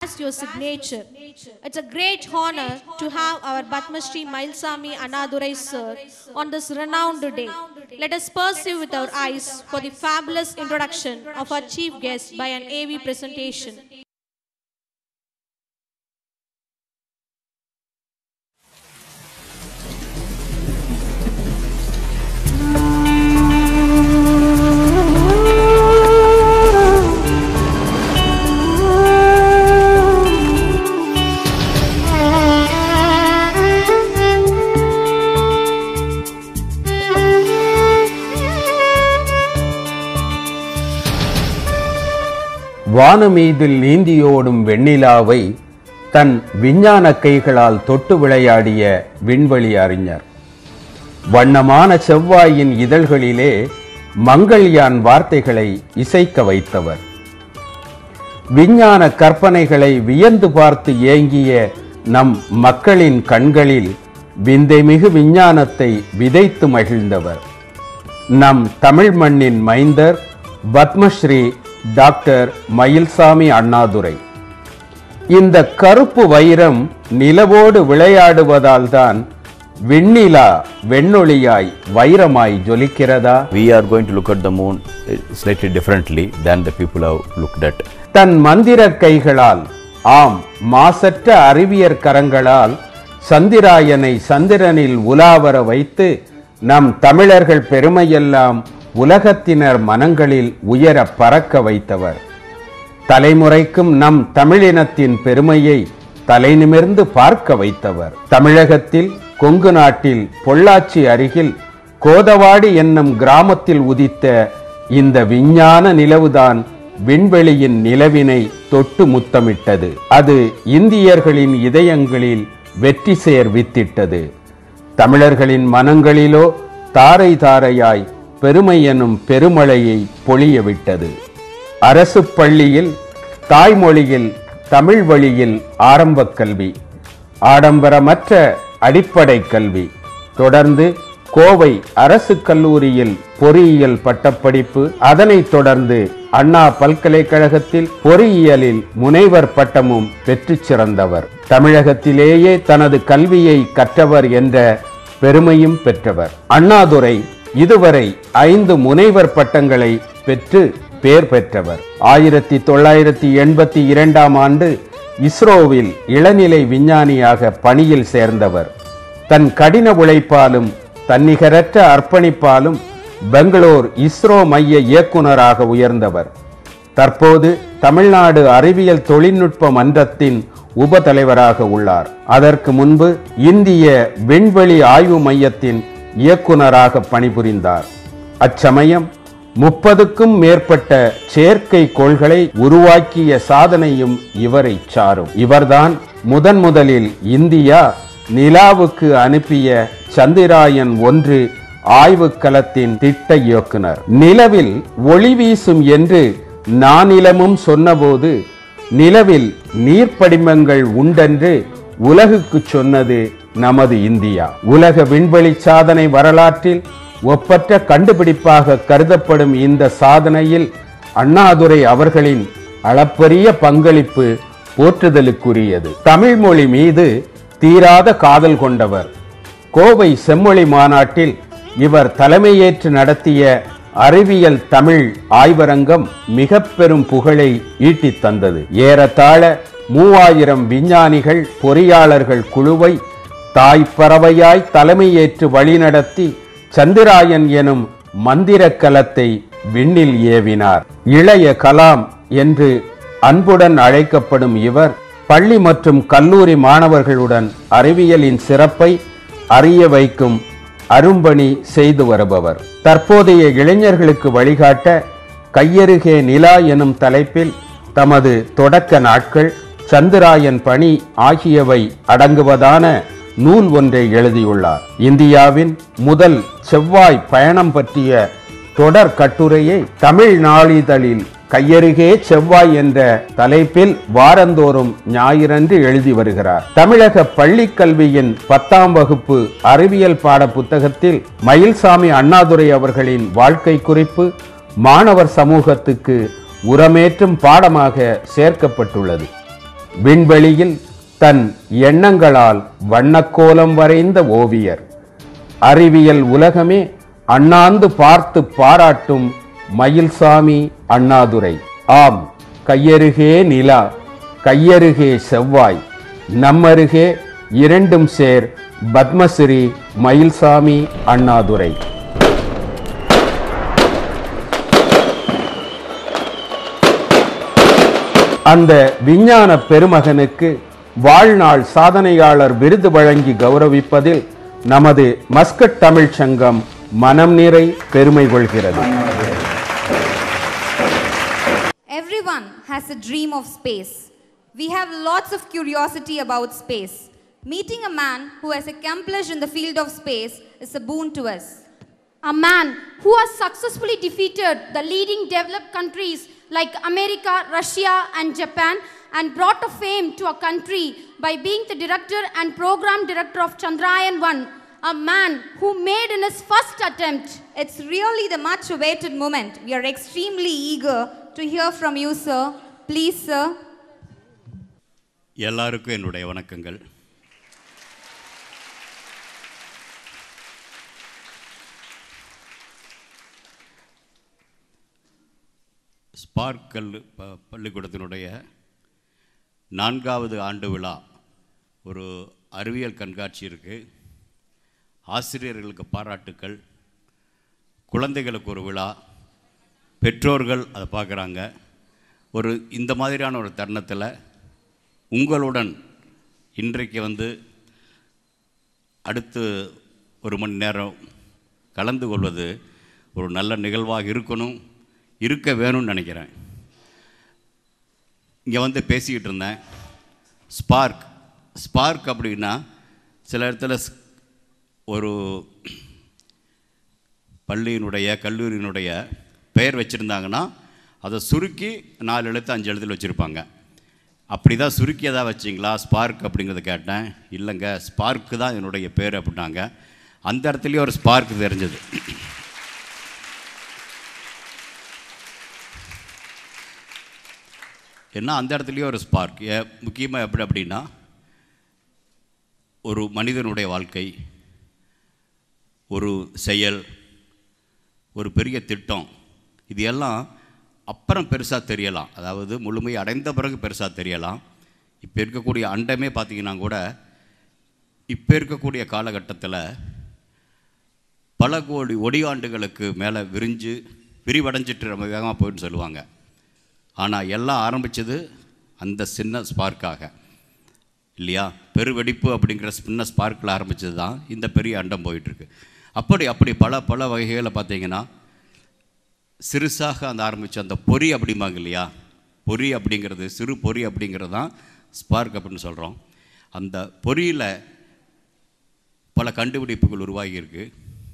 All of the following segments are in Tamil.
as your signature. It's a great honor to have our Padma Shri Mailsami Anadurai sir on this renowned day. Let us pursue with our eyes for the fabulous introduction of our chief guest by an AV presentation. வானமீதில் நீந்தியோடும் வெண்ணிலாவை தன் விஞ்ஞான கைகளால் தொட்டு விளையாடிய விண்வெளி அறிஞர் வண்ணமான செவ்வாயின் இதழ்களிலே மங்கள்யான் வார்த்தைகளை இசைக்க வைத்தவர் விஞ்ஞான கற்பனைகளை வியந்து பார்த்து ஏங்கிய நம் மக்களின் கண்களில் விந்தைமிகு விஞ்ஞானத்தை விதைத்து மகிழ்ந்தவர் நம் தமிழ் மண்ணின் மைந்தர் பத்மஸ்ரீ டாக்டர் மயில்சாமி அண்ணாதுரை இந்த கருப்பு வைரம் நிலவோடு விளையாடுவதால் தான் விண்ணிலா வெண்ணொளியாய் வைரமாய் ஜொலிக்கிறதா we are going to look at the moon uh, slightly differently than the people have looked at. தன் மந்திர கைகளால் ஆம் மாசற்ற அறிவியற் கரங்களால் சந்திராயனை சந்திரனில் உலாவர வைத்து நம் தமிழர்கள் பெருமையெல்லாம் உலகத்தினர் மனங்களில் உயர பறக்க வைத்தவர் தலைமுறைக்கும் நம் தமிழினத்தின் பெருமையை தலைநிமிர்ந்து பார்க்க வைத்தவர் தமிழகத்தில் கொங்கு நாட்டில் பொள்ளாச்சி அருகில் கோதவாடி என்னும் கிராமத்தில் உதித்த இந்த விஞ்ஞான நிலவுதான் விண்வெளியின் நிலவினை தொட்டு முத்தமிட்டது அது இந்தியர்களின் இதயங்களில் வெற்றி சேர் வித்திட்டது தமிழர்களின் மனங்களிலோ தாரை தாரையாய் பெருமை எனும் பெருமழையை பொழிய விட்டது அரசு பள்ளியில் தாய்மொழியில் தமிழ் வழியில் ஆரம்பக் கல்வி ஆடம்பரமற்ற அடிப்படை கல்வி தொடர்ந்து கோவை அரசு கல்லூரியில் பொறியியல் பட்டப்படிப்பு அதனைத் தொடர்ந்து அண்ணா பல்கலைக்கழகத்தில் பொறியியலில் முனைவர் பட்டமும் பெற்றுச் சிறந்தவர் தமிழகத்திலேயே தனது கல்வியை கற்றவர் என்ற பெருமையும் பெற்றவர் அண்ணாதுரை இதுவரை ஐந்து முனைவர் பட்டங்களை பெற்று பேர் பெற்றவர் ஆயிரத்தி தொள்ளாயிரத்தி எண்பத்தி இரண்டாம் ஆண்டு இஸ்ரோவில் இளநிலை விஞ்ஞானியாக பணியில் சேர்ந்தவர் தன் கடின உழைப்பாலும் தன்னிகரற்ற அர்ப்பணிப்பாலும் பெங்களூர் இஸ்ரோ மைய இயக்குனராக உயர்ந்தவர் தற்போது தமிழ்நாடு அறிவியல் தொழில்நுட்ப மன்றத்தின் உபதலைவராக உள்ளார் அதற்கு முன்பு இந்திய விண்வெளி ஆய்வு மையத்தின் இயக்குனராக பணிபுரிந்தார் அச்சமயம் முப்பதுக்கும் மேற்பட்ட செயற்கை கோள்களை உருவாக்கிய சாதனையும் இவரை சாரும் இவர்தான் முதன் முதலில் இந்தியா நிலாவுக்கு அனுப்பிய சந்திராயன் ஒன்று ஆய்வுக்களத்தின் திட்ட இயக்குனர் நிலவில் ஒளி வீசும் என்று நானிலமும் சொன்னபோது நிலவில் நீர்ப்படிமங்கள் உண்டென்று உலகுக்கு சொன்னது நமது இந்தியா உலக விண்வெளி சாதனை வரலாற்றில் ஒப்பற்ற கண்டுபிடிப்பாக கருதப்படும் இந்த சாதனையில் அண்ணாதுரை அவர்களின் அளப்பரிய பங்களிப்பு போற்றுதலுக்குரியது தமிழ் மொழி மீது தீராத காதல் கொண்டவர் கோவை செம்மொழி மாநாட்டில் இவர் தலைமையேற்று நடத்திய அறிவியல் தமிழ் ஆய்வரங்கம் மிக பெரும் புகழை ஈட்டித் தந்தது ஏறத்தாழ மூவாயிரம் விஞ்ஞானிகள் பொறியாளர்கள் குழுவை தாய்ப்பறவையாய் தலைமையேற்று வழிநடத்தி சந்திராயன் எனும் மந்திர கலத்தை விண்ணில் ஏவினார் இளைய கலாம் என்று அன்புடன் அழைக்கப்படும் இவர் பள்ளி மற்றும் கல்லூரி மாணவர்களுடன் அறிவியலின் சிறப்பை அறிய வைக்கும் அரும்பணி செய்து வருபவர் தற்போதைய இளைஞர்களுக்கு வழிகாட்ட கையருகே நிலா எனும் தலைப்பில் தமது தொடக்க நாட்கள் சந்திராயன் பணி ஆகியவை அடங்குவதான நூல் ஒன்றை எழுதியுள்ளார் இந்தியாவின் முதல் செவ்வாய் பயணம் பற்றிய தொடர் கட்டுரையை தமிழ் நாளிதழில் கையருகே செவ்வாய் என்ற தலைப்பில் வாரந்தோறும் ஞாயிறன்று எழுதி வருகிறார் தமிழக பள்ளிக் கல்வியின் பத்தாம் வகுப்பு அறிவியல் பாட புத்தகத்தில் மயில்சாமி அண்ணாதுரை அவர்களின் வாழ்க்கை குறிப்பு மாணவர் சமூகத்துக்கு உரமேற்றும் பாடமாக சேர்க்கப்பட்டுள்ளது விண்வெளியில் தன் எண்ணங்களால் வண்ணக்கோலம் வரைந்த ஓவியர் அறிவியல் உலகமே அண்ணாந்து பார்த்து பாராட்டும் மயில்சாமி அண்ணாதுரை ஆம் கையருகே நிலா கையருகே செவ்வாய் நம்மருகே இரண்டும் சேர் பத்மஸ்ரீ மயில்சாமி அண்ணாதுரை அந்த விஞ்ஞான பெருமகனுக்கு வாழ்நாள் சாதனையாளர் விருது வழங்கி கௌரவிப்பதில் நமது மஸ்கட் தமிழ்ச் சங்கம் மனம் நிறை பெருமை கொள்கிறது Everyone has a dream of space. We have lots of curiosity about space. Meeting a man who has accomplished in the field of space is a boon to us. A man who has successfully defeated the leading developed countries like America, Russia, and Japan and brought a fame to a country by being the director and program director of Chandrayaan 1. A man who made in his first attempt It's really the much awaited moment. We are extremely eager to hear from you, sir. Please, sir. எல்லாருக்கும் என்னுடைய வணக்கங்கள் ஸ்பார்க்கல் ப பள்ளிக்கூடத்தினுடைய நான்காவது ஆண்டு விழா ஒரு அறிவியல் கண்காட்சி இருக்குது ஆசிரியர்களுக்கு பாராட்டுக்கள் குழந்தைகளுக்கு ஒரு விழா பெற்றோர்கள் அதை பார்க்குறாங்க ஒரு இந்த மாதிரியான ஒரு தருணத்தில் உங்களுடன் இன்றைக்கு வந்து அடுத்து ஒரு மணி நேரம் கலந்து கொள்வது ஒரு நல்ல நிகழ்வாக இருக்கணும் இருக்க வேணும்னு நினைக்கிறேன் இங்கே வந்து பேசிக்கிட்டு இருந்தேன் ஸ்பார்க் ஸ்பார்க் அப்படின்னா சில இடத்துல ஸ்- ஒரு பள்ளியினுடைய கல்லூரியினுடைய பெயர் வச்சுருந்தாங்கன்னா அதை சுருக்கி நாலு எழுத்து அஞ்சு எழுத்துல வச்சுருப்பாங்க அப்படி தான் சுருக்கி எதாவது வச்சிங்களா ஸ்பார்க் அப்படிங்கிறத கேட்டேன் இல்லைங்க ஸ்பார்க்கு தான் என்னுடைய பேர் அப்படின்னாங்க அந்த இடத்துலையும் ஒரு ஸ்பார்க் தெரிஞ்சது ஏன்னா அந்த இடத்துலையும் ஒரு ஸ்பார்க் ஏ முக்கியமாக எப்படி அப்படின்னா ஒரு மனிதனுடைய வாழ்க்கை ஒரு செயல் ஒரு பெரிய திட்டம் இது எல்லாம் அப்புறம் பெருசாக தெரியலாம் அதாவது முழுமை அடைந்த பிறகு பெருசாக தெரியலாம் இப்போ இருக்கக்கூடிய அண்டமே பார்த்தீங்கன்னா கூட இப்போ இருக்கக்கூடிய காலகட்டத்தில் பல கோடி ஒடியாண்டுகளுக்கு மேலே விரிஞ்சு விரிவடைஞ்சிட்டு ரொம்ப வேகமாக போயின்னு சொல்லுவாங்க ஆனால் எல்லாம் ஆரம்பித்தது அந்த சின்ன ஸ்பார்க்காக இல்லையா பெருவெடிப்பு அப்படிங்கிற சின்ன ஸ்பார்க்கில் ஆரம்பித்தது தான் இந்த பெரிய அண்டம் போயிட்டுருக்கு அப்படி அப்படி பல பல வகைகளில் பார்த்தீங்கன்னா சிறுசாக அந்த ஆரம்பித்த அந்த பொறி அப்படிம்பாங்க இல்லையா பொறி அப்படிங்கிறது சிறு பொறி அப்படிங்கிறது தான் ஸ்பார்க் அப்படின்னு சொல்கிறோம் அந்த பொறியில் பல கண்டுபிடிப்புகள் உருவாகியிருக்கு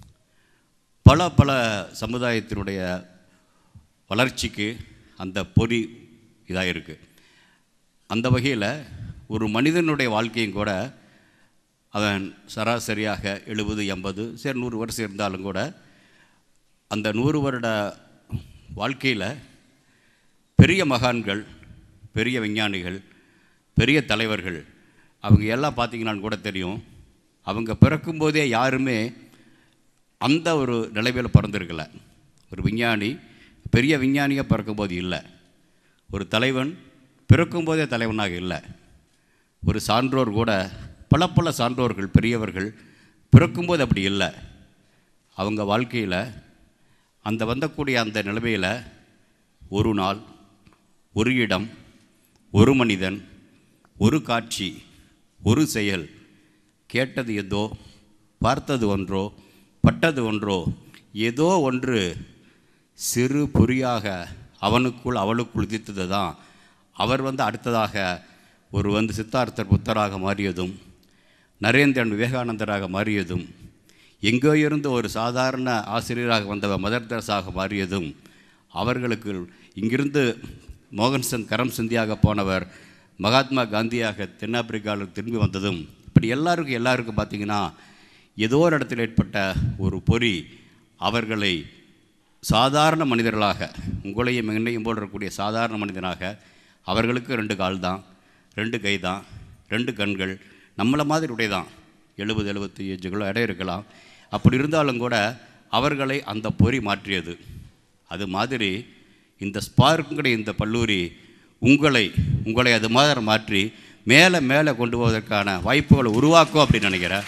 பல பல சமுதாயத்தினுடைய வளர்ச்சிக்கு அந்த பொறி இதாக இருக்குது அந்த வகையில் ஒரு மனிதனுடைய வாழ்க்கையும் கூட அவன் சராசரியாக எழுபது எண்பது சரி நூறு வருஷம் இருந்தாலும் கூட அந்த நூறு வருட வாழ்க்கையில் பெரிய மகான்கள் பெரிய விஞ்ஞானிகள் பெரிய தலைவர்கள் அவங்க எல்லாம் பார்த்தீங்கன்னான்னு கூட தெரியும் அவங்க பிறக்கும்போதே யாருமே அந்த ஒரு நிலைமையில் பிறந்திருக்கல ஒரு விஞ்ஞானி பெரிய விஞ்ஞானியாக பிறக்கும்போது இல்லை ஒரு தலைவன் பிறக்கும்போதே தலைவனாக இல்லை ஒரு சான்றோர் கூட பல பல சான்றோர்கள் பெரியவர்கள் பிறக்கும்போது அப்படி இல்லை அவங்க வாழ்க்கையில் அந்த வந்தக்கூடிய அந்த நிலைமையில் ஒரு நாள் ஒரு இடம் ஒரு மனிதன் ஒரு காட்சி ஒரு செயல் கேட்டது ஏதோ பார்த்தது ஒன்றோ பட்டது ஒன்றோ ஏதோ ஒன்று சிறு பொறியாக அவனுக்குள் அவளுக்குள் உதித்தது தான் அவர் வந்து அடுத்ததாக ஒரு வந்து சித்தார்த்தர் புத்தராக மாறியதும் நரேந்திரன் விவேகானந்தராக மாறியதும் எங்கோ இருந்து ஒரு சாதாரண ஆசிரியராக வந்தவர் மதர் தெரசாக மாறியதும் அவர்களுக்கு இங்கிருந்து மோகன்சந்த் கரம் சிந்தியாக போனவர் மகாத்மா காந்தியாக தென்னாப்பிரிக்காவில் திரும்பி வந்ததும் இப்படி எல்லாருக்கும் எல்லாருக்கும் பார்த்தீங்கன்னா ஏதோ ஒரு இடத்தில் ஏற்பட்ட ஒரு பொறி அவர்களை சாதாரண மனிதர்களாக உங்களையும் என்னையும் போல் இருக்கக்கூடிய சாதாரண மனிதனாக அவர்களுக்கு ரெண்டு கால் தான் ரெண்டு கை தான் ரெண்டு கண்கள் நம்மளை மாதிரி உடையதான் எழுபது எழுபத்தி அஞ்சு கிலோ எடை இருக்கலாம் அப்படி இருந்தாலும் கூட அவர்களை அந்த பொறி மாற்றியது அது மாதிரி இந்த ஸ்பார்க்குங்கிற இந்த கல்லூரி உங்களை உங்களை அது மாதிரி மாற்றி மேலே மேலே கொண்டு போவதற்கான வாய்ப்புகளை உருவாக்கும் அப்படின்னு நினைக்கிறேன்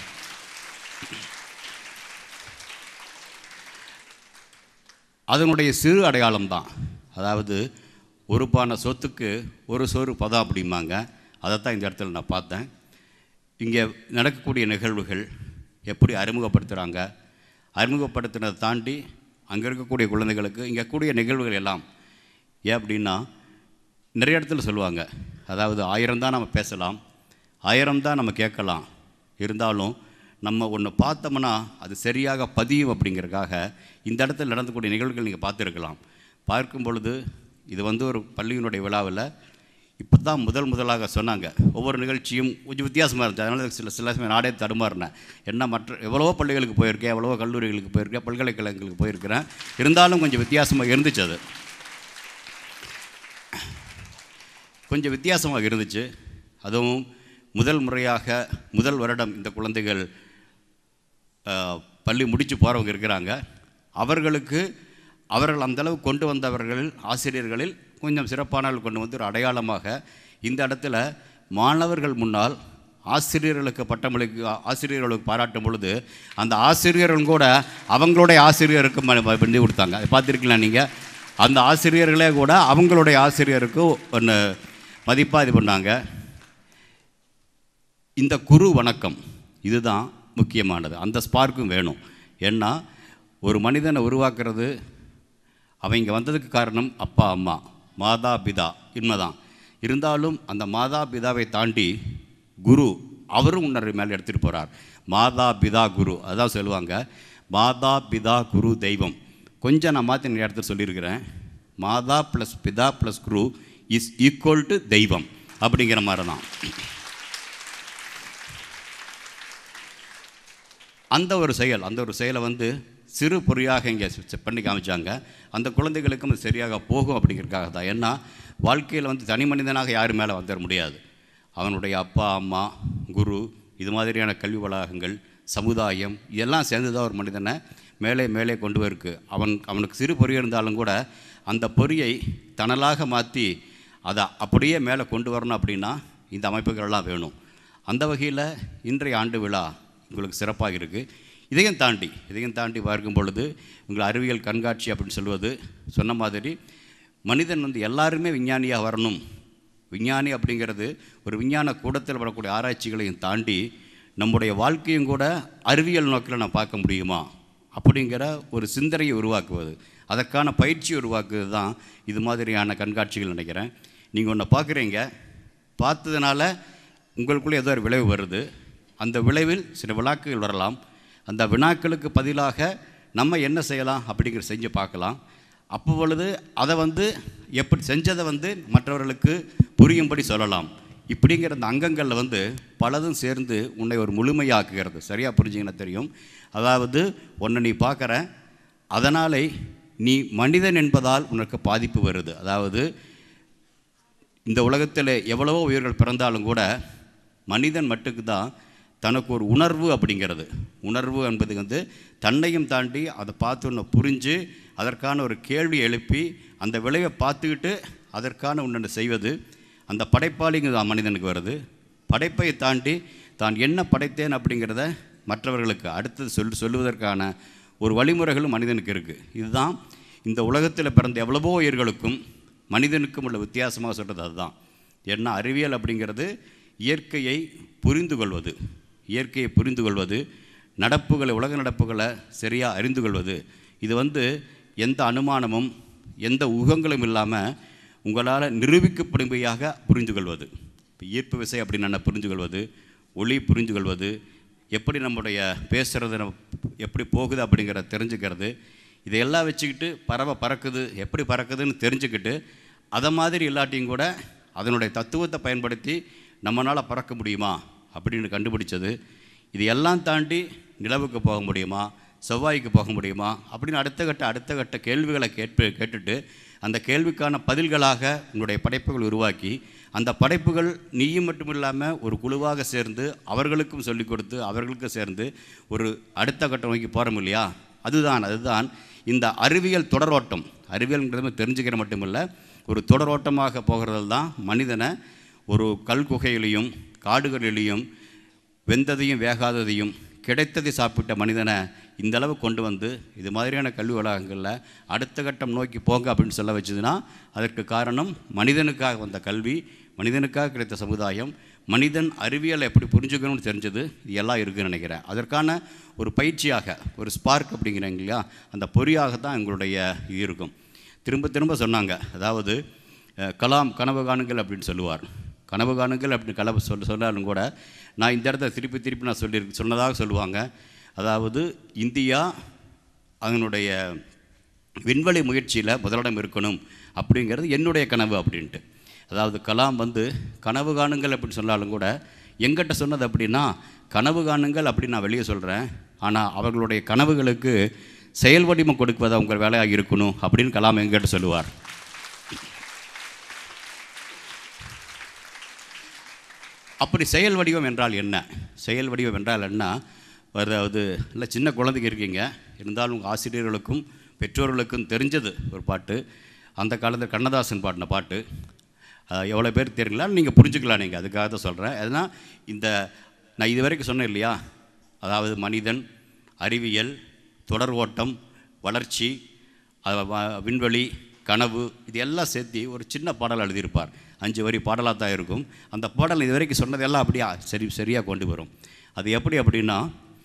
அதனுடைய சிறு அடையாளம் தான் அதாவது ஒரு பானை சொத்துக்கு ஒரு சோறு பதம் அப்படிம்பாங்க அதைத்தான் இந்த இடத்துல நான் பார்த்தேன் இங்கே நடக்கக்கூடிய நிகழ்வுகள் எப்படி அறிமுகப்படுத்துகிறாங்க அறிமுகப்படுத்தினதை தாண்டி அங்கே இருக்கக்கூடிய குழந்தைகளுக்கு இங்கே கூடிய நிகழ்வுகள் எல்லாம் ஏன் அப்படின்னா நிறைய இடத்துல சொல்லுவாங்க அதாவது ஆயிரம் தான் நம்ம பேசலாம் ஆயிரம் தான் நம்ம கேட்கலாம் இருந்தாலும் நம்ம ஒன்று பார்த்தோம்னா அது சரியாக பதியும் அப்படிங்கிறதுக்காக இந்த இடத்துல நடந்தக்கூடிய நிகழ்வுகள் நீங்கள் பார்த்துருக்கலாம் பார்க்கும் பொழுது இது வந்து ஒரு பள்ளியினுடைய விழாவில் இப்போ தான் முதல் முதலாக சொன்னாங்க ஒவ்வொரு நிகழ்ச்சியும் கொஞ்சம் வித்தியாசமாக இருந்துச்சு அதனால் சில சில சமயம் நாடே தடுமாறினேன் என்ன மற்ற எவ்வளவோ பள்ளிகளுக்கு போயிருக்கேன் எவ்வளவோ கல்லூரிகளுக்கு போயிருக்கேன் பல்கலைக்கழகங்களுக்கு போயிருக்கிறேன் இருந்தாலும் கொஞ்சம் வித்தியாசமாக இருந்துச்சு அது கொஞ்சம் வித்தியாசமாக இருந்துச்சு அதுவும் முதல் முறையாக முதல் வருடம் இந்த குழந்தைகள் அஹ், பள்ளி முடித்து போகிறவங்க இருக்கிறாங்க அவர்களுக்கு அவர்கள் அந்தளவு கொண்டு வந்தவர்கள் ஆசிரியர்களில் கொஞ்சம் சிறப்பானவர்கள் கொண்டு வந்து ஒரு அடையாளமாக இந்த இடத்துல மாணவர்கள் முன்னால் ஆசிரியர்களுக்கு பட்டமளிக்கு ஆசிரியர்களுக்கு பாராட்டும் பொழுது அந்த ஆசிரியர்கள் கூட அவங்களுடைய ஆசிரியருக்கு ம- ம- பண்ணி கொடுத்தாங்க அதை பார்த்துருக்கீங்களா நீங்கள் அந்த ஆசிரியர்களே கூட அவங்களுடைய ஆசிரியருக்கு ஒன்று மதிப்பாக இது பண்ணாங்க இந்த குரு வணக்கம் இதுதான் முக்கியமானது அந்த ஸ்பார்க்கும் வேணும் ஏன்னா ஒரு மனிதனை உருவாக்குறது அவன் இங்கே வந்ததுக்கு காரணம் அப்பா அம்மா மாதா பிதா உண்மைதான் இருந்தாலும் அந்த மாதா பிதாவை தாண்டி குரு அவரும் உன்னர் மேலே எடுத்துகிட்டு போகிறார் மாதா பிதா குரு அதான் சொல்லுவாங்க மாதா பிதா குரு தெய்வம் கொஞ்சம் நான் மாற்றி இந்த இடத்துல சொல்லியிருக்கிறேன் மாதா ப்ளஸ் பிதா ப்ளஸ் குரு இஸ் ஈக்குவல் டு தெய்வம் அப்படிங்கிற மாதிரி தான் அந்த ஒரு செயல் அந்த ஒரு செயலை வந்து சிறு பொறியாக இங்கே செ- பண்ணி காமிச்சாங்க அந்த குழந்தைகளுக்கும் அது சரியாக போகும் அப்படிங்கிறதுக்காக தான் ஏன்னா வாழ்க்கையில் வந்து தனி மனிதனாக யார் மேலே வந்துட முடியாது அவனுடைய அப்பா அம்மா குரு இது மாதிரியான கல்வி வளாகங்கள் சமுதாயம் இதெல்லாம் சேர்ந்து தான் ஒரு மனிதனை மேலே மேலே கொண்டு போயிருக்கு அவன் அவனுக்கு சிறு பொறி இருந்தாலும் கூட அந்த பொறியை தணலாக மாற்றி அதை அப்படியே மேலே கொண்டு வரணும் அப்படின்னா இந்த அமைப்புகள்லாம் வேணும் அந்த வகையில் இன்றைய ஆண்டு விழா உங்களுக்கு சிறப்பாக இருக்குது இதையும் தாண்டி இதையும் தாண்டி பார்க்கும் பொழுது உங்கள் அறிவியல் கண்காட்சி அப்படின்னு சொல்வது சொன்ன மாதிரி மனிதன் வந்து எல்லாருமே விஞ்ஞானியாக வரணும் விஞ்ஞானி அப்படிங்கிறது ஒரு விஞ்ஞான கூடத்தில் வரக்கூடிய ஆராய்ச்சிகளையும் தாண்டி நம்முடைய வாழ்க்கையும் கூட அறிவியல் நோக்கில் நான் பார்க்க முடியுமா அப்படிங்கிற ஒரு சிந்தனையை உருவாக்குவது அதற்கான பயிற்சி உருவாக்குவது தான் இது மாதிரியான கண்காட்சிகள் நினைக்கிறேன் நீங்கள் ஒன்று பார்க்குறீங்க பார்த்ததுனால உங்களுக்குள்ளே ஏதோ ஒரு விளைவு வருது அந்த விளைவில் சில வினாக்கள் வரலாம் அந்த வினாக்களுக்கு பதிலாக நம்ம என்ன செய்யலாம் அப்படிங்கிற செஞ்சு பார்க்கலாம் அப்போ பொழுது அதை வந்து எப்படி செஞ்சதை வந்து மற்றவர்களுக்கு புரியும்படி சொல்லலாம் இப்படிங்கிற அந்த அங்கங்களில் வந்து பலதும் சேர்ந்து உன்னை ஒரு முழுமையாக்குகிறது சரியாக புரிஞ்சிங்கன்னா தெரியும் அதாவது ஒன்றை நீ பார்க்குற அதனாலே நீ மனிதன் என்பதால் உனக்கு பாதிப்பு வருது அதாவது இந்த உலகத்தில் எவ்வளவோ உயிர்கள் பிறந்தாலும் கூட மனிதன் மட்டுக்கு தான் தனக்கு ஒரு உணர்வு அப்படிங்கிறது உணர்வு என்பது வந்து தன்னையும் தாண்டி அதை பார்த்து ஒன்று புரிஞ்சு அதற்கான ஒரு கேள்வி எழுப்பி அந்த விளைவை பார்த்துக்கிட்டு அதற்கான ஒன்று செய்வது அந்த படைப்பாளிங்க தான் மனிதனுக்கு வருது படைப்பை தாண்டி தான் என்ன படைத்தேன் அப்படிங்கிறத மற்றவர்களுக்கு அடுத்தது சொல் சொல்லுவதற்கான ஒரு வழிமுறைகளும் மனிதனுக்கு இருக்குது இதுதான் இந்த உலகத்தில் பிறந்த எவ்வளவோ உயிர்களுக்கும் மனிதனுக்கும் உள்ள வித்தியாசமாக சொல்கிறது அதுதான் ஏன்னா அறிவியல் அப்படிங்கிறது இயற்கையை புரிந்து கொள்வது இயற்கையை புரிந்து கொள்வது நடப்புகளை உலக நடப்புகளை சரியாக அறிந்து கொள்வது இது வந்து எந்த அனுமானமும் எந்த ஊகங்களும் இல்லாமல் உங்களால் நிரூபிக்கப்படும்படியாக புரிந்து கொள்வது இப்போ ஈர்ப்பு விசை அப்படின்னு என்ன புரிந்து கொள்வது ஒளி புரிந்து கொள்வது எப்படி நம்முடைய பேசுகிறது நம்ம எப்படி போகுது அப்படிங்கிறத தெரிஞ்சுக்கிறது இதையெல்லாம் வச்சுக்கிட்டு பறவை பறக்குது எப்படி பறக்குதுன்னு தெரிஞ்சுக்கிட்டு அதை மாதிரி இல்லாட்டியும் கூட அதனுடைய தத்துவத்தை பயன்படுத்தி நம்மளால் பறக்க முடியுமா அப்படின்னு கண்டுபிடிச்சது இது எல்லாம் தாண்டி நிலவுக்கு போக முடியுமா செவ்வாய்க்கு போக முடியுமா அப்படின்னு அடுத்த கட்ட அடுத்த கட்ட கேள்விகளை கேட்பு கேட்டுட்டு அந்த கேள்விக்கான பதில்களாக உங்களுடைய படைப்புகள் உருவாக்கி அந்த படைப்புகள் நீயும் மட்டும் இல்லாமல் ஒரு குழுவாக சேர்ந்து அவர்களுக்கும் சொல்லிக் கொடுத்து அவர்களுக்கும் சேர்ந்து ஒரு அடுத்த கட்டம் நோக்கி போகிறோம் இல்லையா அதுதான் அதுதான் இந்த அறிவியல் தொடரோட்டம் அறிவியல்ங்கிறது தெரிஞ்சுக்கிற மட்டுமில்ல ஒரு தொடரோட்டமாக போகிறது தான் மனிதனை ஒரு கல் குகையிலையும் காடுகளிலையும் வெந்ததையும் வேகாததையும் கிடைத்ததை சாப்பிட்ட மனிதனை இந்த அளவு கொண்டு வந்து இது மாதிரியான கல்வி வளாகங்களில் அடுத்த கட்டம் நோக்கி போங்க அப்படின்னு சொல்ல வச்சதுன்னா அதற்கு காரணம் மனிதனுக்காக வந்த கல்வி மனிதனுக்காக கிடைத்த சமுதாயம் மனிதன் அறிவியலை எப்படி புரிஞ்சுக்கணும்னு தெரிஞ்சது இது எல்லாம் இருக்குன்னு நினைக்கிறேன் அதற்கான ஒரு பயிற்சியாக ஒரு ஸ்பார்க் அப்படிங்கிறாங்க இல்லையா அந்த பொறியாக தான் எங்களுடைய இது இருக்கும் திரும்ப திரும்ப சொன்னாங்க அதாவது அஹ், கலாம் கனவு காணுங்கள் அப்படின்னு சொல்லுவார் கனவு காணுங்கள் அப்படின்னு கலவு சொல்ல சொன்னாலும் கூட நான் இந்த இடத்த திருப்பி திருப்பி நான் சொல்லி சொன்னதாக சொல்லுவாங்க அதாவது இந்தியா அதனுடைய விண்வெளி முயற்சியில் முதலிடம் இருக்கணும் அப்படிங்கிறது என்னுடைய கனவு அப்படின்ட்டு அதாவது கலாம் வந்து கனவு காணுங்கள் அப்படின்னு சொன்னாலும் கூட எங்கிட்ட சொன்னது அப்படின்னா கனவு காணுங்கள் அப்படின்னு நான் வெளியே சொல்கிறேன் ஆனால் அவர்களுடைய கனவுகளுக்கு செயல் வடிவம் கொடுப்பது அவங்க வேலையாக இருக்கணும் அப்படின்னு கலாம் எங்கிட்ட சொல்லுவார் அப்படி செயல் வடிவம் என்றால் என்ன செயல் வடிவம் என்றால் என்ன அதாவது இல்லை சின்ன குழந்தைங்க இருக்கீங்க இருந்தாலும் உங்கள் ஆசிரியர்களுக்கும் பெற்றோர்களுக்கும் தெரிஞ்சது ஒரு பாட்டு அந்த காலத்தில் கண்ணதாசன் பாடின பாட்டு அஹ், எவ்வளோ பேர் தெரியல நீங்கள் புரிஞ்சுக்கலாம் நீங்கள் அதுக்காக தான் சொல்கிறேன் அதனால் இந்த நான் இது வரைக்கும் சொன்னேன் இல்லையா அதாவது மனிதன் அறிவியல் தொடர் ஓட்டம் வளர்ச்சி அஹ், வ- விண்வெளி கனவு இது எல்லாம் சேர்த்து ஒரு சின்ன பாடல் எழுதியிருப்பார் அஞ்சு வரி பாடலாக தான் இருக்கும் அந்த பாடல் இது வரைக்கும் சொன்னதெல்லாம் அப்படியே சரி சரியாக கொண்டு வரும் அது எப்படி அப்படின்னா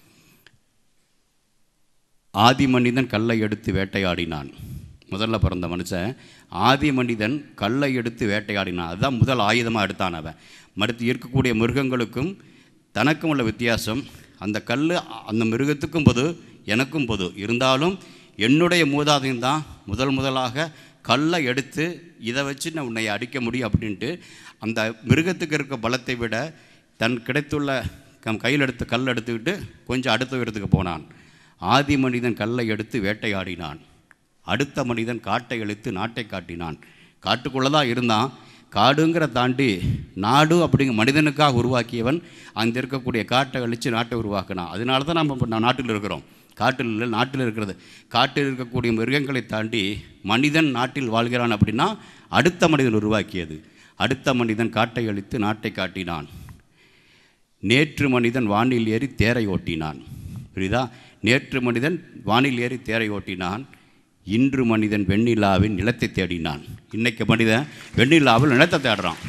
ஆதி மனிதன் கல்லை எடுத்து வேட்டையாடினான் முதல்ல பிறந்த மனுஷன் ஆதி மனிதன் கல்லை எடுத்து வேட்டையாடினான் அதுதான் முதல் ஆயுதமாக எடுத்தான் அவன் மறுத்து இருக்கக்கூடிய மிருகங்களுக்கும் தனக்கும் உள்ள வித்தியாசம் அந்த கல் அந்த மிருகத்துக்கும் பொது எனக்கும் பொது இருந்தாலும் என்னுடைய மூதாதையும் தான் முதல் முதலாக கல்லை எடுத்து இதை வச்சு நான் உன்னை அடிக்க முடியும் அப்படின்ட்டு அந்த மிருகத்துக்கு இருக்க பலத்தை விட தன் கிடைத்துள்ள கம் கையில் எடுத்து கல் எடுத்துக்கிட்டு கொஞ்சம் அடுத்த உயரத்துக்கு போனான் ஆதி மனிதன் கல்லை எடுத்து வேட்டையாடினான் அடுத்த மனிதன் காட்டை இழுத்து நாட்டை காட்டினான் காட்டுக்குள்ளே தான் இருந்தான் காடுங்கிற தாண்டி நாடு அப்படிங்கிற மனிதனுக்காக உருவாக்கியவன் அங்கே இருக்கக்கூடிய காட்டை அழித்து நாட்டை உருவாக்கினான் அதனால தான் நம்ம இப்போ நாட்டில் இருக்கிறோம் காட்டில் இல்லை நாட்டில் இருக்கிறது காட்டில் இருக்கக்கூடிய மிருகங்களை தாண்டி மனிதன் நாட்டில் வாழ்கிறான் அப்படின்னா அடுத்த மனிதன் உருவாக்கியது அடுத்த மனிதன் காட்டை அழித்து நாட்டை காட்டினான் நேற்று மனிதன் வானில் ஏறி தேரை ஓட்டினான் புரியுதா நேற்று மனிதன் வானில் ஏறி தேரை ஓட்டினான் இன்று மனிதன் வெண்ணிலாவின் நிலத்தை தேடினான் இன்னைக்கு மனிதன் வெண்ணிலாவில் நிலத்தை தேடுறான்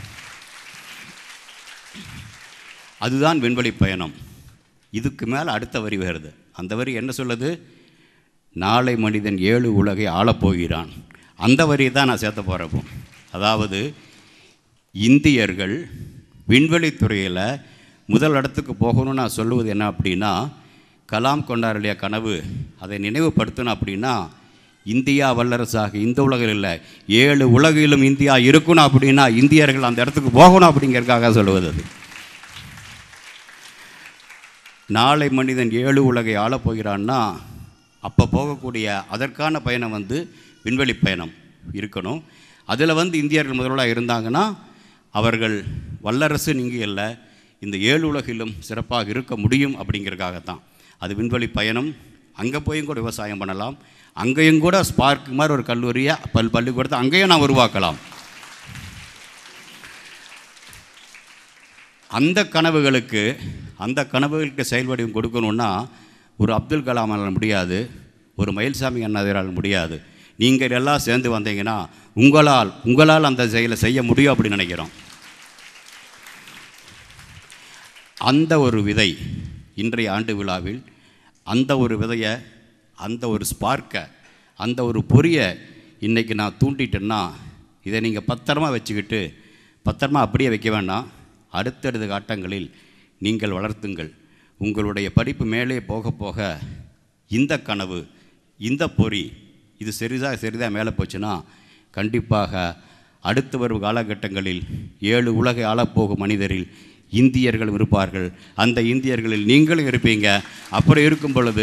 அதுதான் விண்வெளி பயணம் இதுக்கு மேலே அடுத்த வரி வருது அந்த வரி என்ன சொல்லுது நாளை மனிதன் ஏழு உலகை ஆளப்போகிறான் அந்த வரியை தான் நான் சேர்த்த போகிறப்போ அதாவது இந்தியர்கள் விண்வெளித் துறையில் முதல் இடத்துக்கு போகணும்னு நான் சொல்லுவது என்ன அப்படின்னா கலாம் கொண்டார் இல்லையா கனவு அதை நினைவுபடுத்தணும் அப்படின்னா இந்தியா வல்லரசாக இந்த உலகில் இல்லை ஏழு உலகிலும் இந்தியா இருக்கணும் அப்படின்னா இந்தியர்கள் அந்த இடத்துக்கு போகணும் அப்படிங்கிறதுக்காக சொல்லுவது அது நாளை மனிதன் ஏழு உலகை ஆளப் போகிறான்னா அப்போ போகக்கூடிய அதற்கான பயணம் வந்து விண்வெளி பயணம் இருக்கணும் அதில் வந்து இந்தியர்கள் முதல்வராக இருந்தாங்கன்னா அவர்கள் வல்லரசு நீங்கள் இல்லை இந்த ஏழு உலகிலும் சிறப்பாக இருக்க முடியும் அப்படிங்கிறதுக்காகத்தான் அது விண்வெளி பயணம் அங்கே போயும் கூட விவசாயம் பண்ணலாம் அங்கேயும் கூட ஸ்பார்க் மாதிரி ஒரு கல்லூரியை பல் பள்ளிக்கூடத்தை அங்கேயும் நான் உருவாக்கலாம் அந்த கனவுகளுக்கு அந்த கனவுகளுக்கு செயல் வடிவம் கொடுக்கணுன்னா ஒரு அப்துல் கலாமால் முடியாது ஒரு மயில்சாமி அண்ணாதிரால் முடியாது நீங்கள் எல்லாம் சேர்ந்து வந்தீங்கன்னா உங்களால் உங்களால் அந்த செயலை செய்ய முடியும் அப்படின்னு நினைக்கிறோம் அந்த ஒரு விதை இன்றைய ஆண்டு விழாவில் அந்த ஒரு விதையை அந்த ஒரு ஸ்பார்க்கை அந்த ஒரு பொறியை இன்றைக்கி நான் தூண்டிட்டேன்னா இதை நீங்கள் பத்திரமா வச்சுக்கிட்டு பத்திரமா அப்படியே வைக்க வேண்டாம் அடுத்தடுத்த காட்டங்களில் நீங்கள் வளர்த்துங்கள் உங்களுடைய படிப்பு மேலே போக போக இந்த கனவு இந்த பொறி இது சிறிதாக சிறிதாக மேலே போச்சுன்னா கண்டிப்பாக அடுத்து வரும் காலகட்டங்களில் ஏழு உலகை ஆளப்போகும் மனிதரில் இந்தியர்கள் இருப்பார்கள் அந்த இந்தியர்களில் நீங்களும் இருப்பீங்க அப்படி இருக்கும் பொழுது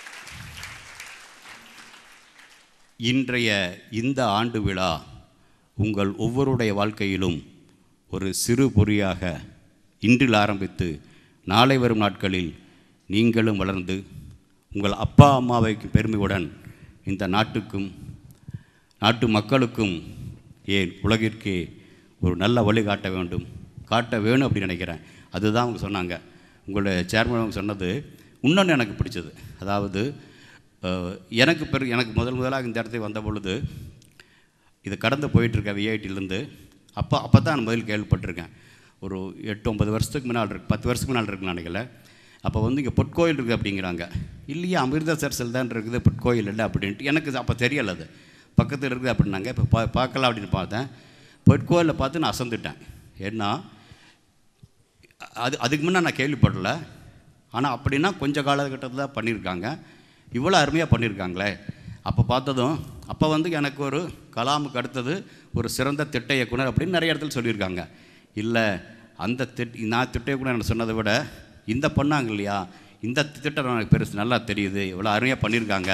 இன்றைய இந்த ஆண்டு விழா உங்கள் ஒவ்வொருடைய வாழ்க்கையிலும் ஒரு சிறு பொறியாக இன்றில் ஆரம்பித்து நாளை வரும் நாட்களில் நீங்களும் வளர்ந்து உங்கள் அப்பா அம்மாவைக்கு பெருமையுடன் இந்த நாட்டுக்கும் நாட்டு மக்களுக்கும் ஏன் உலகிற்கே ஒரு நல்ல வழி காட்ட வேண்டும் காட்ட வேணும் அப்படின்னு நினைக்கிறேன் அதுதான் அவங்க சொன்னாங்க உங்களோட சேர்மன் அவங்க சொன்னது இன்னொன்று எனக்கு பிடிச்சது அதாவது அஹ், எனக்கு பெரு எனக்கு முதல் முதலாக இந்த இடத்துக்கு வந்த பொழுது இது கடந்து போயிட்டுருக்க விஐடிலேருந்து அப்போ அப்போ தான் நான் முதல் கேள்விப்பட்டிருக்கேன் ஒரு எட்டு ஒன்பது வருஷத்துக்கு முன்னால் இருக்கு பத்து வருஷத்துக்கு முன்னால் இருக்குன்னு நினைக்கல அப்போ வந்து இங்கே பொற்கோயில் இருக்குது அப்படிங்கிறாங்க இல்லையா அமிர்தசரஸில் தான் இருக்குது பொற்கோயில் இல்லை அப்படின்ட்டு எனக்கு அப்போ தெரியல அது பக்கத்தில் இருக்குது அப்படின்னாங்க இப்போ பா பார்க்கலாம் அப்படின்னு பார்த்தேன் பொற்கோயிலில் பார்த்து நான் அசந்துட்டேன் ஏன்னா அது அதுக்கு முன்னே நான் கேள்விப்படல ஆனால் அப்படின்னா கொஞ்ச காலகட்டத்தில் தான் பண்ணியிருக்காங்க இவ்வளோ அருமையாக பண்ணியிருக்காங்களே அப்போ பார்த்ததும் அப்போ வந்து எனக்கு ஒரு கலாமுக்கு அடுத்தது ஒரு சிறந்த திட்ட இயக்குனர் அப்படின்னு நிறைய இடத்துல சொல்லியிருக்காங்க இல்லை அந்த திட் நான் திட்ட இயக்குனர் சொன்னதை விட இந்த பண்ணாங்க இல்லையா இந்த திட்டம் எனக்கு பெருசு நல்லா தெரியுது இவ்வளோ அருமையாக பண்ணியிருக்காங்க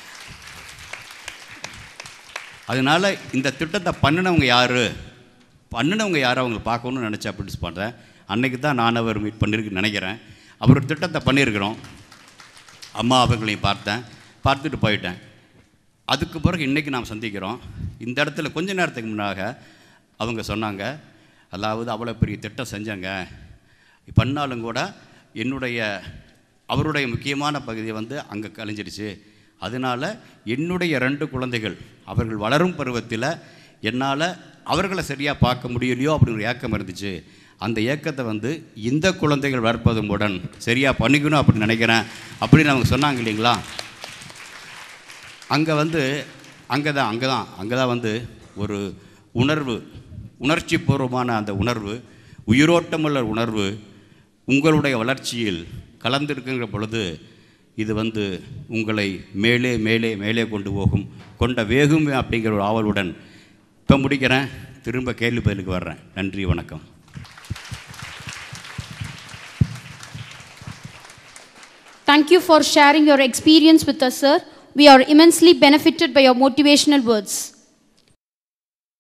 அதனால் இந்த திட்டத்தை பண்ணினவங்க யார் பண்ணினவங்க யார் அவங்களை பார்க்கணும்னு நினச்சி அப்படி பண்ணுறேன் அன்னைக்கு தான் நான் அவர் மீட் பண்ணியிருக்குன்னு நினைக்கிறேன் அவர் ஒரு திட்டத்தை பண்ணியிருக்கிறோம் அம்மா அவங்களையும் பார்த்தேன் பார்த்துட்டு போயிட்டேன் அதுக்கு பிறகு இன்றைக்கி நாம் சந்திக்கிறோம் இந்த இடத்துல கொஞ்ச நேரத்துக்கு முன்னாக அவங்க சொன்னாங்க அதாவது அவ்வளோ பெரிய திட்டம் செஞ்சாங்க பண்ணாலும் கூட என்னுடைய அவருடைய முக்கியமான பகுதி வந்து அங்கே கலைஞ்சிடுச்சு அதனால் என்னுடைய ரெண்டு குழந்தைகள் அவர்கள் வளரும் பருவத்தில் என்னால் அவர்களை சரியாக பார்க்க முடியலையோ அப்படின்னு ஒரு ஏக்கம் இருந்துச்சு அந்த ஏக்கத்தை வந்து இந்த குழந்தைகள் வளர்ப்பதும் உடன் சரியாக பண்ணிக்கணும் அப்படின்னு நினைக்கிறேன் அப்படின்னு அவங்க சொன்னாங்க இல்லைங்களா அங்கே வந்து அங்கே தான் அங்கே தான் அங்கே தான் வந்து ஒரு உணர்வு உணர்ச்சி பூர்வமான அந்த உணர்வு உயிரோட்டமுள்ள உணர்வு உங்களுடைய வளர்ச்சியில் கலந்திருக்குங்கிற பொழுது இது வந்து உங்களை மேலே மேலே மேலே கொண்டு போகும் கொண்ட வேகும் அப்படிங்கிற ஒரு ஆவலுடன் இப்போ முடிக்கிறேன் திரும்ப கேள்வி பதிலுக்கு வர்றேன் நன்றி வணக்கம் Thank you for sharing your experience with us, sir. We are immensely benefited by your motivational words.